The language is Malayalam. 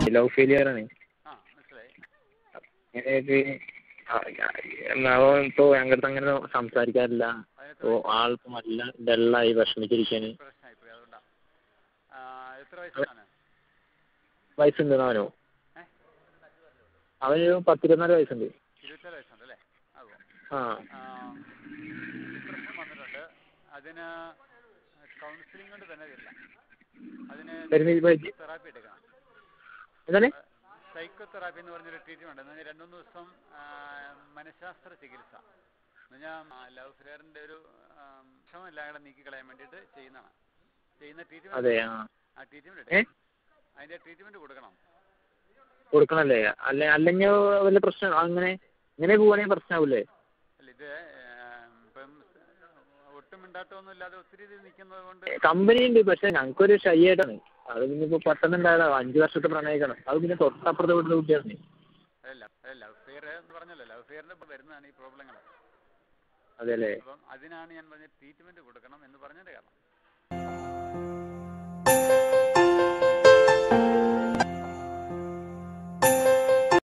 ലവ് ഫെയിലിയർ ആണ് ആ മനസ്സിലായി അങ്ങനെയായിട്ട് അവൻ ഇപ്പോൾ ഞങ്ങളുടെ അങ്ങനെ സംസാരിക്കാറില്ല അതിനകത്ത് ഇപ്പോൾ ആളിപ്പോൾ നല്ല ഡള്ളായി വിഷമിച്ചിരിക്കാണ് പ്രശ്നമായിപ്പോയി അതുകൊണ്ടാ ആ, എത്ര വയസ്സാണ് വയസ്സുണ്ട് അവനോ ഏ അവന് പത്തിരുപത്തിനാല് വയസ്സുണ്ട് ഇരുപത്തേഴ് വയസ്സുണ്ട് അല്ലേ ആകുമോ ആ ഡിപ്രഷൻ വന്നിട്ടുണ്ട് അതിന് കൗൺസിലിംഗ് കൊണ്ട് തന്നെ വരില്ല അതിന് വരുന്ന ഈ വഴി- തെറാപ്പി എടുക്കണം എന്താണ് സൈക്കോ തെറാപ്പി എന്ന് പറഞ്ഞൊരു ട്രീറ്റ്മെൻറ്റ് എന്ന് പറഞ്ഞാൽ രണ്ടുമൂന്ന് ദിവസം ആ, മനഃശാസ്ത്ര ചികിത്സ എന്ന് പറഞ്ഞാൽ ലവ് ഫെയറിൻ്റെ ഒരു വിഷമമില്ലാതെ നീക്കിക്കളയാൻ വേണ്ടിയിട്ട് ചെയ്യുന്നതാണ് ചെയ്യുന്ന ട്രീറ്റ്മെൻറ്റ് അതെ ആ ആ ട്രീറ്റ്മെൻറ്റ് ഏ എടുക്കണം അതിൻ്റെ ട്രീറ്റ്മെൻറ്റ് കൊടുക്കണം കൊടുക്കണല്ലേ അല്ല അല്ലെങ്കിൽ വല്ല പ്രശ്നം അങ്ങനെ ഇങ്ങനെ പോവാണെങ്കിൽ പ്രശ്നമാവില്ലേ അല്ല ഇത് ഏം, ഇപ്പം ഒട്ടും മിണ്ടാട്ടമൊന്നും ഇല്ലാതെ ഒത്തിരി ഇത് നിൽക്കുന്നത് കൊണ്ട് കമ്പനി ഉണ്ട് പക്ഷെ ഞങ്ങൾക്കൊരു ഷൈ ആയിട്ടാണ് അത് പിന്നെ ഇപ്പോൾ പെട്ടെന്ന് ഉണ്ടായതാ അഞ്ച് വർഷത്തെ പ്രണയിക്കണം അത് പിന്നെ തൊട്ടപ്പുറത്തെ വീട്ടിലെ കുട്ടിയാണ് അതല്ല അതല്ല ലവ് ഫെയർ എന്ന് പറഞ്ഞല്ലോ ലവ് ഫെയറിൻ്റെ ഇപ്പം വരുന്നതാണ് ഈ പ്രോബ്ലങ്ങൾ അതെ അല്ലേ അപ്പം അതിനാണ് ഞാൻ പറഞ്ഞ ട്രീറ്റ്മെൻറ്റ് കൊടുക്കണം എന്ന് പറഞ്ഞതിൻ്റെ കാരണം